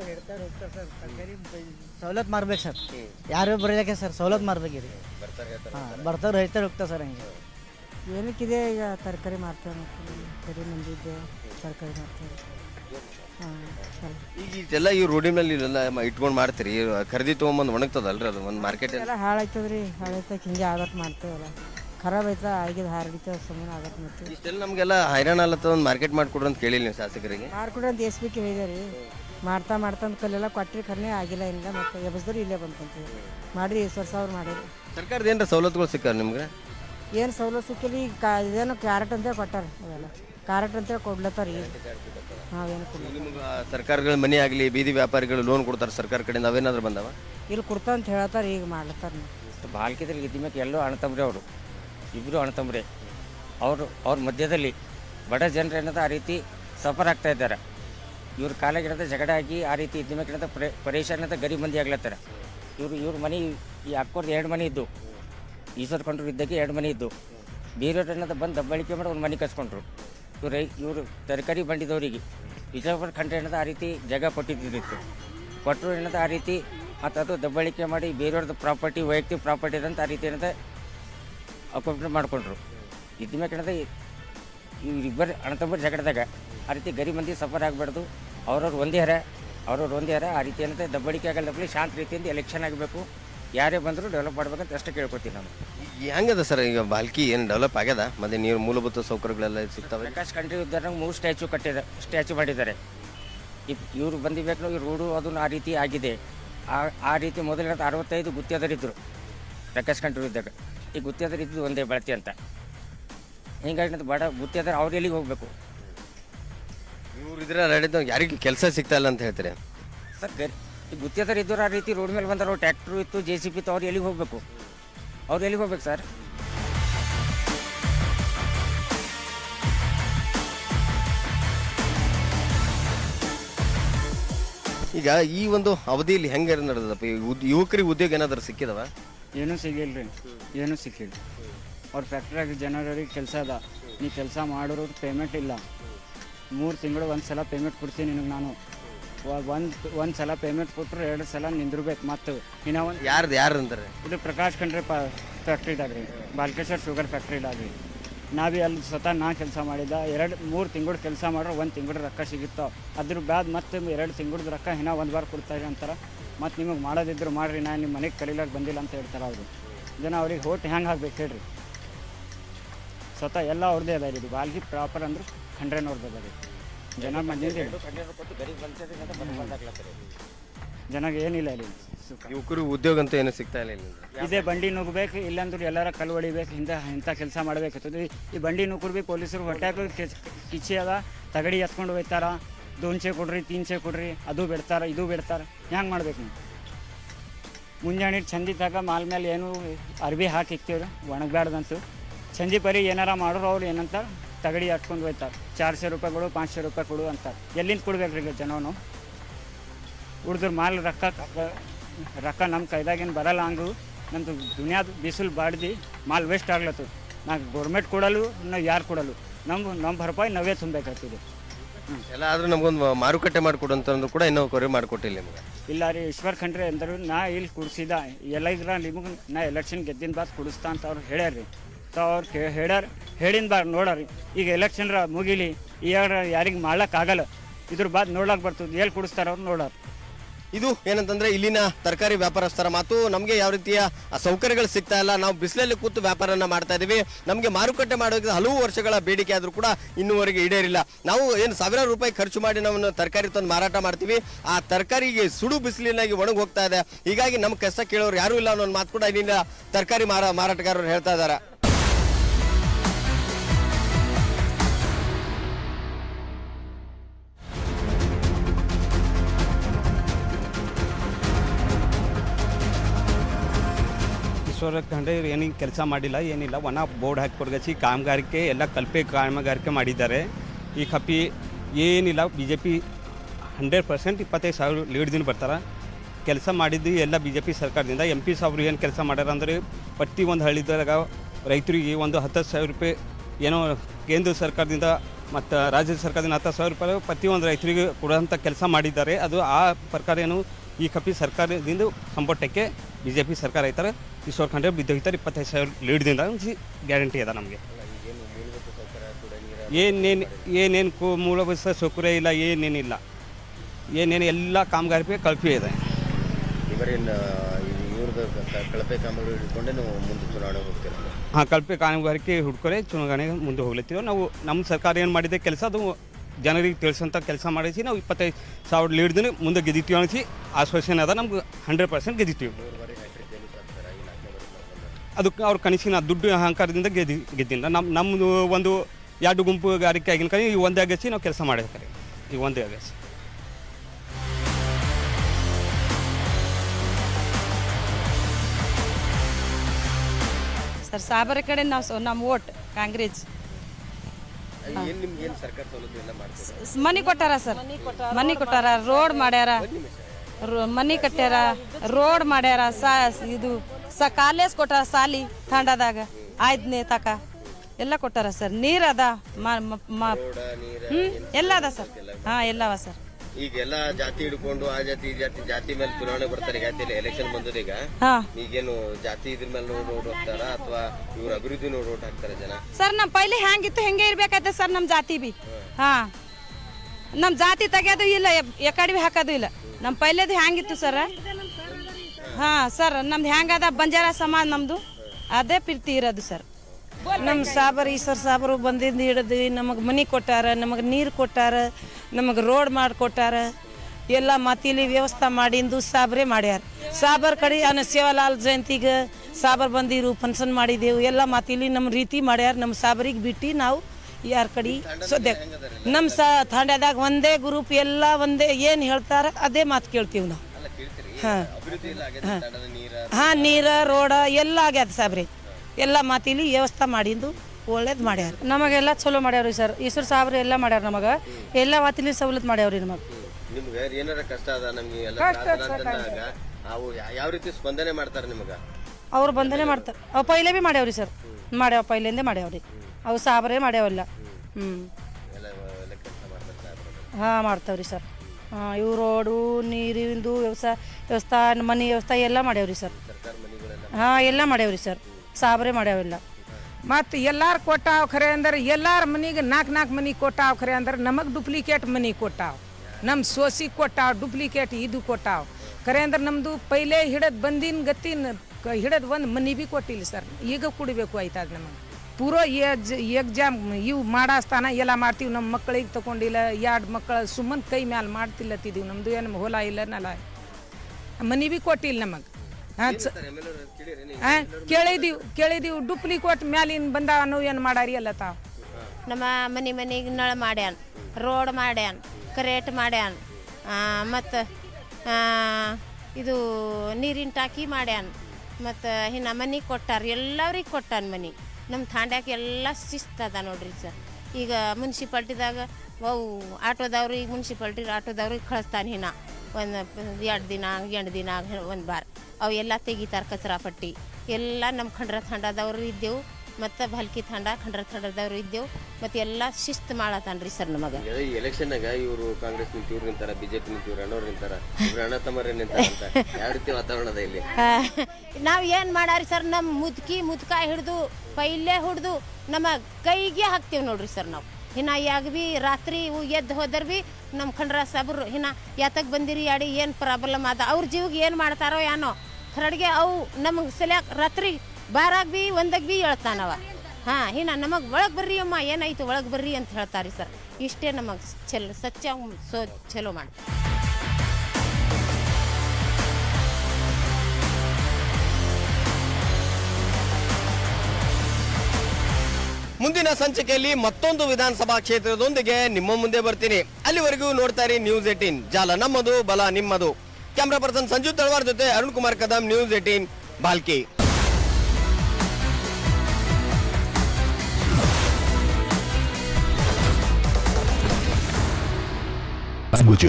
ಸವಲತ್ತು ಮಾರ್ಬೇಕು ಸರ್ ಯಾರು ಬರೋದಕ್ಕೆ ಸರ್ ಸವಲತ್ತು ಮಾರ್ಬೇಕಿರಿ ಹಾಂ ಬರ್ತಾರೆ ರೈತರು ಹೋಗ್ತಾರೆ ಸರ್ ಹಂಗೆ ಏನಕ್ಕಿದೆ ಈಗ ತರಕಾರಿ ಮಾರ್ತಾರೆ ಕರಿ ಮಂದಿದ್ದು ತರಕಾರಿ ಮಾರ್ತಾರೆ ಹಾಂ ಚಲೋ ಈಗ ಇದೆಲ್ಲ ಈ ರೋಡಿನ ಮೇಲೆ ಇಲ್ಲೆಲ್ಲ ಮ- ಇಟ್ಕೊಂಡ್ ಮಾಡ್ತೀರಿ ಖರೀದಿ ತೊಗೊಂಬಂದು ಒಣಗ್ತದಲ್ರಿ ಅದು ಒಂದು ಮಾರ್ಕೆಟ್ ಎಲ್ಲ ಹಾಳಾಯ್ತದ ರೀ ಹಾಳಾಯ್ತಕ್ಕೆ ಹಿಂಗೆ ಆಗತ್ತೆ ಮಾಡ್ತೇವಲ್ಲ ಖರಾಬ್ ಆಯ್ತಾ ಆಗಿದ್ದು ಹಾರಡಿತ ಸುಮ್ಮನೆ ಆಗತ್ತೆ ಮತ್ತೆ ಇಷ್ಟೆಲ್ಲ ನಮಗೆಲ್ಲ ಹೈರಾಣ ಅಲ್ಲತ್ತ ಒಂದು ಮಾರ್ಕೆಟ್ ಮಾಡ್ಕೊಡ್ರಿ ಅಂತ ಕೇಳಿಲ್ಲ ನೀವು ಶಾಸಕರಿಗೆ ಮಾಡ್ಕೊಡ್ರಿ ಅಂತ ಎಸ್ ಬಿಕ್ಕೆ ಹೇಳಿದೆ ರೀ ಮಾಡ್ತಾ ಮಾಡ್ತಾ ಅಂದ್ ಕಲ್ಲೆಲ್ಲ ಕೊಟ್ರಿ ಖರ್ನೇ ಆಗಿಲ್ಲ ಏನಿಲ್ಲ ಮತ್ತೆ ಎಬ್ಸಿದ್ರೆ ಇಲ್ಲೇ ಬಂತಂತ ಮಾಡ್ರಿ ಈಶ್ವರ್ ಸಾವಿರ ಮಾಡಿರಿ ಸರ್ಕಾರದ ಏನಾರ ಸವಲತ್ತುಗಳು ಸಿಕ್ಕ ನಿಮ್ಗೆ ಏನು ಸವಲತ್ತು ಸಿಕ್ಕಿಲ್ಲ ಈಗ ಕಾ ಇದೇನೋ ಕ್ಯಾರೆಟ್ ಅಂತೇಳಿ ಕೊಟ್ಟಾರ ಅವೆಲ್ಲ ಕ್ಯಾರೆಟ್ ಅಂತೇಳಿ ಕೊಡ್ಲತ್ತಾರ ಈಗ ನಾವೇನು ಕೊಡ್ಲಿ ನಿಮ್ಗೆ ಸರ್ಕಾರಗಳ ಮನೆ ಆಗಲಿ ಬೀದಿ ವ್ಯಾಪಾರಿಗಳು ಲೋನ್ ಕೊಡ್ತಾರೆ ಸರ್ಕಾರ ಕಡೆಯಿಂದ ಅವೇನಾದ್ರೂ ಬಂದವ ಇಲ್ಲಿ ಕೊಡ್ತಾ ಅಂತ ಹೇಳತ್ತಾರ ಈಗ ಮಾಡ್ಲತ್ತಾರ ಬಾಲ್ಕಿದಲ್ಲಿ ಇದ್ದಿಮೇಲೆ ಎಲ್ಲೋ ಅಣ್ಣತಂಬ್ರೆ ಅವರು ಇಬ್ಬರು ಅಣ್ಣತಂಬ್ರೆ ಅವರು ಅವ್ರ ಮಧ್ಯದಲ್ಲಿ ಬಡ ಜನರು ಏನದ ಆ ರೀತಿ ಸಫರ್ ಆಗ್ತಾ ಇದ್ದಾರೆ ಇವ್ರ ಕಾಲಾಗಿರೋದ ಜಗಳ ಆಗಿ ಆ ರೀತಿ ಇದ್ದಿಮೇಲೆ ಪರೇ ಪರೇಶಾನದ ಗರೀಬ್ ಮಂದಿ ಆಗ್ಲತ್ತಾರ ಇವರು ಇವ್ರ ಮನೆ ಈ ಅಕ್ಕೋರ್ದು ಎರಡು ಮನೆ ಇದ್ದು ಈಶ್ವರ್ ಕೊಂಡ್ರು ಇದ್ದಕ್ಕೆ ಎರಡು ಮನೆ ಇದ್ದು ಬೇರೆಯವ್ರು ಏನದ ಬಂದು ದಬ್ಬಾಳಿಕೆ ಮಾಡಿ ಒಂದು ಮನೆ ಕಸ್ಕೊಂಡ್ರು ಇವ್ರು ಇವರು ತರಕಾರಿ ಬಂಡಿದವರಿಗೆ ವಿಜಯಪುರ ಖಂಡ ಏನದ ಆ ರೀತಿ ಜಾಗ ಕೊಟ್ಟಿದ್ದಿತ್ತು ಕೊಟ್ಟರು ಏನದ ಆ ರೀತಿ ಮತ್ತು ಅದು ದಬ್ಬಾಳಿಕೆ ಮಾಡಿ ಬೇರೆಯವ್ರದ್ದು ಪ್ರಾಪರ್ಟಿ ವೈಯಕ್ತಿಕ ಪ್ರಾಪರ್ಟಿ ಅಂತ ಆ ರೀತಿ ಏನದ ಅಕೌಂಟ್ ಮಾಡ್ಕೊಂಡ್ರು ಇದ್ಮೇಲೆ ಏನದ ಇವರಿಬ್ಬರು ಅಣ್ಣತಮ್ಮರು ಜಗಳದಾಗ ಆ ರೀತಿ ಗರಿ ಮಂದಿ ಸಫರ್ ಆಗಬಾರ್ದು ಅವ್ರವ್ರು ಒಂದೇ ಹರ ಅವ್ರವ್ರು ಒಂದೇ ಹರ ಆ ರೀತಿ ಏನಂತ ದಬ್ಬಾಳಿಕೆ ಆಗಲ್ಲ ಶಾಂತ ರೀತಿಯಿಂದ ಎಲೆಕ್ಷನ್ ಆಗಬೇಕು ಯಾರೇ ಬಂದರೂ ಡೆವಲಪ್ ಮಾಡ್ಬೇಕಂತ ಅಷ್ಟೇ ಕೇಳ್ಕೊತೀನಿ ನಾನು ಹೆಂಗದ ಸರ್ ಈಗ ಬಾಲ್ಕಿ ಏನು ಡೆವಲಪ್ ಆಗ್ಯದ ಮತ್ತೆ ನೀರು ಮೂಲಭೂತ ಸೌಕರ್ಯಗಳೆಲ್ಲ ಸಿಗ್ತವೆ ಪ್ರಕಾಶ್ ಕಂಟ್ರಿ ಉದ್ದಾರ ಮೂರು ಸ್ಟ್ಯಾಚು ಕಟ್ಟಿದ ಸ್ಟ್ಯಾಚು ಮಾಡಿದ್ದಾರೆ ಇವರು ಬಂದಿಬೇಕು ಈ ರೋಡು ಅದನ್ನು ಆ ರೀತಿ ಆಗಿದೆ ಆ ಆ ರೀತಿ ಮೊದಲಿನ ಅರವತ್ತೈದು ಗುತ್ತಿಯಾದರಿದ್ದರು ಪ್ರಕಾಶ್ ಕಂಟ್ರಿ ಇದ್ದಾಗ ಈ ಗುತ್ತಿಯಾದರ್ ಇದ್ದು ಒಂದೇ ಬಳತಿ ಅಂತ ಹಿಂಗಾಗಿ ನಂದು ಬಡ ಗುತ್ತಿಯಾದರ್ ಅವ್ರು ಎಲ್ಲಿಗೆ ಹೋಗಬೇಕು ಇವ್ರು ಇದ್ರೆ ರೆಡಿದ ಯಾರಿಗೆ ಕೆಲಸ ಸಿಗ್ತಾ ಇಲ್ಲ ಅಂತ ಹೇಳ್ತಾರೆ ಸರ್ ಗರಿ ಈ ಗುತ್ತಿಯಾದರ್ ಇದ್ದವ್ರು ಆ ರೀತಿ ರೋಡ್ ಮೇಲೆ ಬಂದರು ಟ್ಯಾಕ್ಟ್ರು ಇತ್ತು ಜೆ ಸಿ ಪಿ ಇತ್ತು ಅವ್ರು ಎಲ್ಲಿಗೆ ಹೋಗಬೇಕು ಅವ್ರು ಎಲ್ಲಿಗೆ ಹೋಗ್ಬೇಕು ಸರ್ ಈಗ ಈ ಒಂದು ಅವಧಿಯಲ್ಲಿ ಹೆಂಗೆ ನಡೆದಪ್ಪ ಈ ಉದ್- ಯುವಕರಿಗೆ ಉದ್ಯೋಗ ಏನಾದ್ರು ಸಿಕ್ಕಿದವ ಏನೂ ಸಿಗಲಿಲ್ಲ ರೀ ಏನೂ ಸಿಕ್ಕಿಲ್ಲ ಅವ್ರ ಫ್ಯಾಕ್ಟ್ರಿಯಾಗ ಜನರಿಗೆ ಕೆಲಸ ಅದ ನೀ ಕೆಲಸ ಮಾಡೋರು ಪೇಮೆಂಟ್ ಇಲ್ಲ ಮೂರು ತಿಂಗಳು ಒಂದು ಸಲ ಪೇಮೆಂಟ್ ಕೊಡ್ತೀನಿ ನಿನಗೆ ನಾನು ಒಂದು ಒಂದು ಸಲ ಪೇಮೆಂಟ್ ಕೊಟ್ಟರು ಎರಡು ಸಲ ನಿಂದಿರ್ಬೇಕು ಮತ್ತು ಇನ್ನು ಒಂದು ಯಾರ್ದು ಯಾರು ಅಂತಾರೆ ಇದು ಪ್ರಕಾಶ್ ಖಂಡ್ರೆ ಪ ಫ್ಯಾಕ್ಟ್ರಿದಾಗ ರೀ ಬಾಲ್ಕೇಶ್ವರ್ ಶುಗರ್ ಫ್ಯಾಕ್ಟ್ರಿದಾಗ ರೀ ನಾವೇ ಅಲ್ಲಿ ಸ್ವತಃ ನಾ ಕೆಲಸ ಮಾಡಿದ ಎರಡು ಮೂರು ತಿಂಗಳು ಕೆಲಸ ಮಾಡ್ರೆ ಒಂದು ತಿಂಗಳು ರೊಕ್ಕ ಸಿಗುತ್ತಾವ ಅದ್ರ ಬ್ಯಾದ್ ಮತ್ತೆ ಎರಡು ತಿಂಗಳದ ರೊಕ್ಕ ಇನ್ನೂ ಒಂದು ವಾರ ಕೊಡ್ತಾರೆ ಅಂತಾರೆ ಮತ್ತು ನಿಮಗೆ ಮಾಡೋದಿದ್ರು ಮಾಡ್ರಿ ನಾನು ನಿಮ್ಮ ಮನೆಗೆ ಕಲೀಲಾಕ ಬಂದಿಲ್ಲ ಅಂತ ಹೇಳ್ತಾರೆ ಅವರು ಜನ ಅವ್ರಿಗೆ ಹೋಟ್ ಹೆಂಗೆ ಹಾಕ್ಬೇಕು ಹೇಳ್ರಿ ಸ್ವತಃ ಎಲ್ಲ ಅವ್ರದ್ದೇ ಅದ ರೀ ಇದು ಬಾಲ್ಗಿ ಪ್ರಾಪರ್ ಅಂದ್ರೆ ಖಂಡ್ರೆನವ್ರದ್ದು ಅದ ರೀ ಜನ ಮಂದಿದೆ ಜನಗೆ ಏನಿಲ್ಲ ರೀ ಯುವಕರಿಗೆ ಉದ್ಯೋಗ ಅಂತ ಏನು ಸಿಗ್ತಾ ಇಲ್ಲ ಇಲ್ಲಿ ಇದೇ ಬಂಡಿ ನುಗ್ಬೇಕು ಇಲ್ಲಾಂದ್ರೆ ಎಲ್ಲಾರ ಕಲ್ಲು ಹೊಡಿಬೇಕು ಇಂಥ ಇಂಥ ಕೆಲಸ ಮಾಡ್ಬೇಕಾಗ್ತದೆ ಈ ಬಂಡಿ ನುಗ್ರು ಭೀ ಪೊಲೀಸರು ಹೊಟ್ಯಾಗ ಕಿಚ್ಚಿ ಅದ ತಗಡಿ ಎತ್ಕೊಂಡು ಹೋಯ್ತಾರ ದೋನ್ಸೆ ಕೊಡ್ರಿ ತೀನ್ಸೆ ಕೊಡ್ರಿ ಅದು ಬಿಡ್ತಾರ ಇದು ಬಿಡ್ತಾರ ಹೆಂಗೆ ಮಾಡ್ಬೇಕು ನೀವು ಮುಂಜಾನೆ ಚಂದಿ ತಗ ಮಾಲ್ ಮೇಲೆ ಏನು ಅರ್ಬಿ ಹಾಕಿ ಇಕ್ತೀವ್ರಿ ಒಣಗಬ್ಯಾಡ್ದಂತು ಸಂಜೆ ಪರಿ ಏನಾರ ಮಾಡೋರು ಅವ್ರು ಏನಂತ ತಗಡಿ ಹಟ್ಕೊಂಡು ಹೋಯ್ತಾರೆ ಚಾರ್ಸೆ ರೂಪಾಯಿ ಕೊಡು ಪಾಂಚ್ಸೆ ರೂಪಾಯಿ ಕೊಡು ಅಂತಾರೆ ಎಲ್ಲಿಂದ ಕೊಡ್ಬೇಕ್ರಿ ಈಗ ಜನನು ಉಳಿದ್ರು ಮಾಲ್ ರೊಕ್ಕ ರೊಕ್ಕ ನಮ್ಮ ಕೈದಾಗೇನು ಬರಲ್ಲ ಹಂಗು ನಮ್ಮದು ದುನಿಯಾದ ಬಿಸಿಲು ಬಾಡ್ದು ಮಾಲ್ ವೇಸ್ಟ್ ಆಗ್ಲತ್ತದ ನಾ ಗೌರ್ಮೆಂಟ್ ಕೊಡಲು ನಾವು ಯಾರು ಕೊಡಲು ನಮ್ಮ ನಮ್ಮ ಭರಪಾಯಿ ನಾವೇ ತುಂಬಬೇಕಾಗ್ತದೆ ಎಲ್ಲ ಆದ್ರೂ ನಮ್ಗೊಂದು ಮಾರುಕಟ್ಟೆ ಮಾಡಿಕೊಡು ಅಂತಂದ್ರು ಕೂಡ ಇನ್ನೂ ಕೊರೆ ಮಾಡಿಕೊಟ್ಟಿಲ್ಲ ನಿಮ್ಗೆ ಇಲ್ಲ ರೀ ಈಶ್ವರ್ ಖಂಡ್ರೆ ಅಂದರು ನಾ ಇಲ್ಲಿ ಕುಡಿಸಿದ ಎಲ್ಲ ಇದ್ರ ನಿಮಗೆ ನಾ ಎಲೆಕ್ಷನ್ ಗೆದ್ದಿನ ಬಾದ್ ಕುಡಿಸ್ತಾ ಅಂತ ಅವ್ರು ಹೇಳ್ಯಾರ್ರಿ ಸೊ ಅವ್ರು ಕೇ ಹೇಳ್ಯಾರ ಹೇಳಿನ ಬಾರ್ ನೋಡರಿ ಈಗ ಎಲೆಕ್ಷನ್ ಮುಗಿಲಿ ಈಗ ಯಾರಿಗೆ ಆಗಲ್ಲ ಇದ್ರ ಬಾದ್ ನೋಡ್ಲಾಕ್ ಬರ್ತದೆ ಎಲ್ಲಿ ಕುಡಿಸ್ತಾರ ಅವ್ರು ನೋಡೋರು ಇದು ಏನಂತಂದ್ರೆ ಇಲ್ಲಿನ ತರಕಾರಿ ವ್ಯಾಪಾರಸ್ಥರ ಮಾತು ನಮಗೆ ಯಾವ ರೀತಿಯ ಸೌಕರ್ಯಗಳು ಸಿಗ್ತಾ ಇಲ್ಲ ನಾವು ಬಿಸಿಲಲ್ಲಿ ಕೂತು ವ್ಯಾಪಾರನ ಮಾಡ್ತಾ ಇದೀವಿ ನಮಗೆ ಮಾರುಕಟ್ಟೆ ಮಾಡೋಕೆ ಹಲವು ವರ್ಷಗಳ ಬೇಡಿಕೆ ಆದ್ರೂ ಕೂಡ ಇನ್ನೂವರೆಗೆ ಈಡೇರಿಲ್ಲ ನಾವು ಏನು ಸಾವಿರಾರು ರೂಪಾಯಿ ಖರ್ಚು ಮಾಡಿ ನಾವು ತರಕಾರಿ ತಂದು ಮಾರಾಟ ಮಾಡ್ತೀವಿ ಆ ತರಕಾರಿಗೆ ಸುಡು ಬಿಸಿಲಿನಾಗಿ ಒಣಗಿ ಹೋಗ್ತಾ ಇದೆ ಹೀಗಾಗಿ ನಮ್ಮ ಕಷ್ಟ ಕೇಳೋರು ಯಾರು ಇಲ್ಲ ಅನ್ನೋ ಒಂದು ಮಾತು ಕೂಡ ಇಲ್ಲಿನ ತರಕಾರಿ ಮಾರ ಮಾರಾಟಗಾರರು ಹೇಳ್ತಾ ಇದ್ದಾರೆ ಈಶ್ವರ ಖಂಡ್ರೆ ಏನಿಗೆ ಕೆಲಸ ಮಾಡಿಲ್ಲ ಏನಿಲ್ಲ ಒಣ ಬೋರ್ಡ್ ಹಾಕಿ ಕೊಡ್ಗಚ್ಚಿ ಕಾಮಗಾರಿಕೆ ಎಲ್ಲ ಕಲ್ಪೆ ಕಾಮಗಾರಿಕೆ ಮಾಡಿದ್ದಾರೆ ಈ ಕಪಿ ಏನಿಲ್ಲ B J P hundred percent ಇಪ್ಪತ್ತೈದು ಸಾವಿರ ಲೀಡ್ದಿನ ಬರ್ತಾರೆ ಕೆಲಸ ಮಾಡಿದ್ದು ಎಲ್ಲ ಬಿ ಜೆ ಪಿ ಸರ್ಕಾರದಿಂದ ಎಂ ಪಿ ಸಾಬ್ರು ಏನು ಕೆಲಸ ಮಾಡ್ಯಾರ ಅಂದರೆ ಪ್ರತಿ ಒಂದು ಹಳ್ಳಿದಾಗ ರೈತರಿಗೆ ಒಂದು ಹತ್ತು ಸಾವಿರ ರೂಪಾಯಿ ಏನೋ ಕೇಂದ್ರ ಸರ್ಕಾರದಿಂದ ಮತ್ತು ರಾಜ್ಯ ಸರ್ಕಾರದಿಂದ ಹತ್ತು ಸಾವಿರ ರೂಪಾಯಿ ಪ್ರತಿಯೊಂದು ರೈತರಿಗೆ ಕೊಡುವಂಥ ಕೆಲಸ ಮಾಡಿದ್ದಾರೆ ಅದು ಆ ಪ್ರಕಾರ ಏನು ಈ ಕಪಿ ಸರ್ಕಾರದಿಂದ ಸಂಪುಟಕ್ಕೆ ಬಿ ಜೆ ಪಿ ಸರ್ಕಾರ ಐತಾರೆ ಈಶ್ವರ್ ಖಂಡ್ರೆ ಬಿದ್ದೋಗ್ತಾರೆ ಇಪ್ಪತ್ತೈದು ಸಾವಿರ ಲೀಡ್ದಿಂದ ಗ್ಯಾರಂಟಿ ಅದ ನಮಗೆ ಏನೇನು ಏನೇನು ಕು ಮೂಲಭೂತ ಸೌಕರ್ಯ ಇಲ್ಲ ಏನೇನಿಲ್ಲ ಏನೇನು ಎಲ್ಲ ಕಾಮಗಾರಿಕೆ ಕಲ್ಪಿ ಇದೆ ಇವರೇನು ಇವ್ರದ್ದು ಕಳಪೆ ಕಾಮಗಾರಿ ಹಿಡ್ಕೊಂಡೆ ನಾವು ಮುಂದೆ ಚುನಾವಣೆ ಹೋಗ್ತೀರ ಹಾಂ ಕಲ್ಪೆ ಕಾಮಗಾರಿಕೆ ಹುಡ್ಕೊರೆ ಚುನಾವಣೆಗೆ ಮುಂದೆ ಹೋಗ್ಲತ್ತೀವಿ ನಾವು ನಮ್ಮ ಸರ್ಕಾರ ಏನು ಮಾಡಿದೆ ಕೆಲಸ ಅದು ಜನರಿಗೆ ತಿಳಿಸೋಂಥ ಕೆಲಸ ಮಾಡಿಸಿ ನಾವು ಇಪ್ಪತ್ತೈದು ಸಾವಿರ ಲೀಡ್ದಿನ ಮುಂದೆ ಗೆದ್ದಿತೀವಿ ಅನಿಸಿ ಆಶ್ವಾಸನೆ ಅದ ನಮ್ಗೆ ಹಂಡ್ರೆಡ್ ಪರ್ಸೆಂಟ್ ಗೆದ್ದಿತೀವಿ ಅದಕ್ಕೆ ಅವ್ರ ಕನಸಿನ ದುಡ್ಡು ಅಹಂಕಾರದಿಂದ ಗೆದ್ದಿ ಗೆದ್ದಿಲ್ಲ ನಮ್ಮ ನಮ್ಮದು ಒಂದು ಎರಡು ಗುಂಪುಗಾರಿಕೆ ಆಗಿನ ಕೈ ಈ ಒಂದೇ ಅಗಸಿ ನಾವು ಕೆಲಸ ಮಾಡಿರ್ತಾರೆ ಈ ಒಂದೇ ಅಗಸಿ ಸರ್ ಸಾಬರ ಕಡೆ ನಾವು ಸೊ ನಮ್ಮ ಓಟ್ ಕಾಂಗ್ರೆಸ್ ಏನು ನಿಮ್ಗೆ ಏನು ಸರ್ಕಾರ ಸೌಲಭ್ಯ ಎಲ್ಲ ಮಾಡ್ತಾರೆ ಸ್- ಮನಿ ಕೊಟ್ಟಾರ ಸರ್ ಮನಿ ಕೊಟ್ಟಾರ ರೋಡ್ ಮಾಡ್ಯಾರ ರೋ- ಮನಿ ಕಟ್ಟ್ಯಾರ ರೋಡ್ ಮಾಡ್ಯಾರ ಸಾ ಇದು ಸ ಕಾಲೇಜ್ ಕೊಟ್ಟಾರ ಸಾಲಿ ಥಂಡದಾಗ ಐದನೇ ತಕ ಎಲ್ಲ ಕೊಟ್ಟಾರ ಸರ್ ನೀರ್ ಅದ ಮ- ಮ- ಮ- ಹ್ಮ್ ಎಲ್ಲ ಅದ ಸರ್ ಹಾ ಎಲ್ಲ ಅವ ಸರ್ ಈಗ ಎಲ್ಲ ಜಾತಿ ಹಿಡ್ಕೊಂಡು ಆ ಜಾತಿ ಈ ಜಾತಿ ಜಾತಿ ಮೇಲೆ ಚುನಾವಣೆ ಬರ್ತಾರೆ ಈಗ ಎಲೆಕ್ಷನ್ ಬಂದದ ಈಗ ಹಾ. ಈಗೇನು ಜಾತಿ ಇದ್ರ ಮೇಲೆ ನೋಡಿ ಓಟ್ ಹೋಗ್ತಾರ ಅಥವಾ ಇವ್ರ ಅಭಿವೃದ್ಧಿ ನೋಡಿ ಓಟ್ ಹಾಕ್ತಾರೆ ಜನ ಸರ್ ನಮ್ಮ ಪೈಲೆ ಹೆಂಗಿತ್ತು ಹೆಂಗೆ ಇರ್ಬೇಕಾಯ್ತದೆ ಸರ್ ನಮ್ಮ ಜಾತಿ ಬಿ ಹಾ ನಮ್ಮ ಜಾತಿ ತೆಗಿಯೋದು ಇಲ್ಲ ಎಕಡೆ ಬಿ ಹಾಕೋದು ಇಲ್ಲ ನಮ್ಮ ಪೈಲೆದು ಹೆಂಗಿತ್ತು ಸರ್ ಹಾ ಸರ್ ನಮ್ದು ಹೆಂಗದ ಬಂಜಾರ ಸಮಾಜ ನಮ್ದು ಅದೇ ಪ್ರೀತಿ ಇರೋದು ಸರ್ ನಮ್ಮ ಸಾಬರ್ ಈಶ್ವರ್ ಸಾಬರು ಬಂದಿಂದ ಹಿಡಿದು ನಮಗೆ ಮನೆ ಕೊಟ್ಟಾರ ನಮಗೆ ನೀರು ಕೊಟ್ಟಾರ ನಮಗೆ ರೋಡ್ ಮಾಡಿಕೊಟ್ಟಾರ ಎಲ್ಲ ಮತ್ತಿಲಿ ವ್ಯವಸ್ಥೆ ಮಾಡಿಂದು ಸಾಬ್ರೇ ಮಾಡ್ಯಾರ ಸಾಬರ್ ಕಡೆ ಅನ್ನ ಸೇವಾಲಾಲ್ ಜಯಂತಿಗೆ ಸಾಬರ್ ಬಂದಿರು ಫಂಕ್ಷನ್ ಮಾಡಿದೆವು ಎಲ್ಲ ಮತ್ತಿಲಿ ನಮ್ಮ ರೀತಿ ಮಾಡ್ಯಾರ ನಮ್ಮ ಸಾಬರಿಗೆ ಬಿಟ್ಟು ನಾವು ಯಾರ ಕಡೆ ಸದ್ಯ ನಮ್ಮ ಸ ತಾಂಡ್ಯದಾಗ ಒಂದೇ ಗ್ರೂಪ್ ಎಲ್ಲ ಒಂದೇ ಏನು ಹೇಳ್ತಾರ ಅದೇ ಮಾತು ಕೇಳ್ತೀವಿ ನಾವು ಹಾಂ ಅಭಿವೃದ್ಧಿ ಇಲ್ಲ ಆಗ್ಯದ ತಡದ ನೀರ ಹಾಂ ನೀರ ರೋಡ ಎಲ್ಲ ಆಗ್ಯದ ಸಾಬ್ರಿ ಎಲ್ಲ ಮಾತಿಲಿ ವ್ಯವಸ್ಥೆ ಮಾಡಿಂದು ಒಳ್ಳೇದು ಮಾಡ್ಯಾರ ನಮಗೆಲ್ಲ ಚಲೋ ಮಾಡ್ಯಾವ್ರಿ ಸರ್ ಈಶ್ವರ್ ಸಾಬ್ರು ಎಲ್ಲ ಮಾಡ್ಯಾರ ನಮಗೆ ಎಲ್ಲ ವಾತಿಲಿ ಸವಲತ್ತು ಮಾಡ್ಯಾವ್ರಿ ನಮಗೆ ನಿಮ್ಗೆ ಏನಾರ ಕಷ್ಟ ಅದ ನಮ್ಗೆ ಎಲ್ಲ ಕಷ್ಟ ತ್ರಾಸ ಅದ ಅಂತಂದಾಗ ಅವು ಯಾ- ಯಾವ ರೀತಿ ಸ್ಪಂದನೆ ಮಾಡ್ತಾರೆ ನಿಮಗ ಅವ್ರು ಬಂದನೆ ಮಾಡ್ತಾರೆ ಅವು ಪೈಲೆ ಭೀ ಮಾಡ್ಯಾವ್ರಿ ಸರ್ ಮಾಡ್ಯಾವ ಪೈಲೆಂದೇ ಮಾಡ್ಯಾವ್ರಿ ಅವು ಸಾಬ್ರೇ ಮಾಡ್ಯಾವಲ್ಲ ಹ್ಞೂ ಎಲ್ಲ ಎಲ್ಲ ಕೆಲಸ ಮಾಡ್ತಾರೆ ಸಾಹೇಬ್ರು. ಹಾಂ ಮಾಡ್ತಾವ್ರಿ ಸರ್ ಹಾಂ ಇವು ರೋಡು ನೀರಿಂದು ವ್ಯವಸಾಯ ವ್ಯವಸ್ಥೆ ಮನೆ ವ್ಯವಸ್ಥೆ ಎಲ್ಲ ಮಾಡ್ಯಾವ್ರಿ ಸರ್ ಸರ್ಕಾರ ಮನೆಗಳೆಲ್ಲ ಹಾಂ ಎಲ್ಲ ಮಾಡ್ಯಾವ್ರಿ ಸರ್ ಸಾಬ್ರೇ ಮಾಡ್ಯಾವೆಲ್ಲ ಮತ್ತು ಎಲ್ಲಾರು ಕೊಟ್ಟಾವ್ ಖರೆ ಅಂದ್ರೆ ಎಲ್ಲಾರ ಮನಿಗೆ ನಾಲ್ಕು ನಾಲ್ಕು ಮನಿ ಕೊಟ್ಟಾವ್ ಖರೆ ಅಂದ್ರೆ ನಮಗೆ ಡುಪ್ಲಿಕೇಟ್ ಮನಿ ಕೊಟ್ಟಾವ್ ನಮ್ಮ ಸೋಸಿಗೆ ಕೊಟ್ಟಾವ್ ಡುಪ್ಲಿಕೇಟ್ ಇದು ಕೊಟ್ಟಾವ್ ಖರೆ ಅಂದ್ರೆ ನಮ್ಮದು ಪೈಲೆ ಹಿಡದ್ ಬಂದಿನ ಗತಿನ ಹಿಡದ್ ಒಂದು ಮನಿ ಭೀ ಕೊಟ್ಟಿಲ್ಲ ಸರ್ ಈಗ ಕುಡಿಬೇಕು ಆಯ್ತದ ನಮಗೆ ಪೂರ ಎಜ್ ಎಕ್ಸಾಮ್ ಇವು ಮಾಡಾಸ್ತಾನ ಎಲ್ಲ ಮಾಡ್ತೀವಿ ನಮ್ಮ ಮಕ್ಕಳಿಗೆ ತಗೊಂಡಿಲ್ಲ ಎರಡು ಮಕ್ಕಳ ಸುಮ್ಮನೆ ಕೈ ಮ್ಯಾಲೆ ಮಾಡ್ತಿಲ್ಲತ್ತಿದ್ದೀವಿ ನಮ್ಮದು ಏನು ಹೊಲ ಇಲ್ಲ ನೆಲ ಮನಿ ಭೀ ಕೊಟ್ಟಿಲ್ಲ ನಮಗೆ ಹಾಂ ಸ ಹಾಂ ಕೇಳಿದೀವಿ ಕೇಳಿದೀವಿ ಡುಪ್ಲಿಕೋಟ್ ಮ್ಯಾಲಿನ ಬಂದಾವ ಏನು ಮಾಡಾರಿ ಅಲ್ಲ ತಾವು ನಮ್ಮ ಮನೆ ಮನೆಗೆ ನಳ ಮಾಡ್ಯಾನ ರೋಡ್ ಮಾಡ್ಯಾನ ಕರೇಟ್ ಮಾಡ್ಯಾನ ಮತ್ತು ಇದು ನೀರಿನ ಟಾಕಿ ಮಾಡ್ಯಾನ ಮತ್ತು ಇನ್ನು ಮನೆ ಕೊಟ್ಟಾರ ಎಲ್ಲರಿಗೆ ಕೊಟ್ಟಾನ ಮನೆ ನಮ್ಮ ತಾಂಡ್ಯಾಕ ಎಲ್ಲ ಶಿಸ್ತದ ನೋಡ್ರಿ ಸರ್ ಈಗ ಮುನ್ಸಿಪಾಲ್ಟಿದಾಗ ಅವು ಆಟೋದವ್ರಿಗೆ ಮುನ್ಸಿಪಾಲ್ಟಿ ಆಟೋದವ್ರಿಗೆ ಕಳಿಸ್ತಾನೆ ಹಿನ ಒಂದು ಎರಡು ದಿನ ಎಂಟು ದಿನ ಒಂದು ಬಾರ್ ಅವು ಎಲ್ಲ ತೆಗಿತಾರೆ ಕಚರಾ ಪಟ್ಟಿ ಎಲ್ಲ ನಮ್ಮ ಖಂಡ್ರ ತಂಡದವರು ಇದ್ದೆವು ಮತ್ತು ಭಲ್ಕಿ ತಂಡ ಖಂಡ್ರ ತಂಡದವರು ಇದ್ದೆವು ಮತ್ತು ಎಲ್ಲ ಶಿಸ್ತು ಮಾಡತ್ತಾನ್ರಿ ಸರ್ ನಮಗೆ ಈ ಎಲೆಕ್ಷನ್ನಾಗ ಇವರು ಕಾಂಗ್ರೆಸ್ ನಿಂತ ಇವ್ರು ನಿಂತಾರ ಬಿಜೆಪಿ ನಿಂತ ಇವ್ರು ಅಣ್ಣವ್ರು ನಿಂತಾರ ಇವ್ರು ಅಣ್ಣ ತಮ್ಮರೇ ನಿಂತಾರ ಅಂತ ಯಾವ ರೀತಿ ವಾತಾವರಣದ ಇಲ್ಲಿ ನಾವು ಏನು ಮಾಡಾರಿ ಸರ್ ನಮ್ಮ ಮುದ್ಕಿ ಮುದ್ಕ ಹಿಡಿದು ಪೈಲೆ ಹಿಡ್ದು ನಮ್ಮ ಕೈಗೆ ಹಾಕ್ತೇವೆ ನೋಡ್ರಿ ಸರ್ ನಾವು ಇನ್ನ ಯಾಗ ಭೀ ರಾತ್ರಿ ಎದ್ದು ಹೋದ್ರ ಭೀ ನಮ್ಮ ಖಂಡ್ರ ಸಾಬ್ರು ಇನ್ನ ಯಾತಕ್ಕೆ ಬಂದಿರಿ ಅಡಿ ಏನು ಪ್ರಾಬ್ಲಮ್ ಅದ ಅವ್ರ ಜೀವಿಗೆ ಏನು ಮಾಡ್ತಾರೋ ಏನೋ ಖರಡ್ಗೆ ಅವು ನಮಗೆ ಸಲ್ಯಾಕ ರಾತ್ರಿ ಬಾರಾಗ ಭೀ ಒಂದಾಗ ಭೀ ಹೇಳ್ತಾನವ ಹಾಂ ಇನ್ನ ನಮಗೆ ಒಳಗೆ ಬರ್ರಿ ಅಮ್ಮ ಏನಾಯ್ತು ಒಳಗೆ ಬರ್ರಿ ಅಂತ ಹೇಳ್ತಾರೆ ಸರ್ ಇಷ್ಟೇ ನಮಗೆ ಚಲೋ ಸಚ್ಚ ಸೋ ಚಲೋ ಮಾಡಿ ಮುಂದಿನ ಸಂಚಿಕೆಯಲ್ಲಿ ಮತ್ತೊಂದು ವಿಧಾನಸಭಾ ಕ್ಷೇತ್ರದೊಂದಿಗೆ ನಿಮ್ಮ ಮುಂದೆ ಬರ್ತೀನಿ ಅಲ್ಲಿವರೆಗೂ ನೋಡ್ತಾ ಇರಿ ನ್ಯೂಸ್ ಏಟೀನ್ ಜಾಲ ನಮ್ಮದು ಬಲ ನಿಮ್ಮದು ಕ್ಯಾಮ್ರಾ ಪರ್ಸನ್ ಸಂಜು ತಳವಾರ್ ಜೊತೆ ಅರುಣ್ ಕುಮಾರ್ ಕದಂ ನ್ಯೂಸ್ ಏಟೀನ್ ಬಾಲ್ಕಿ language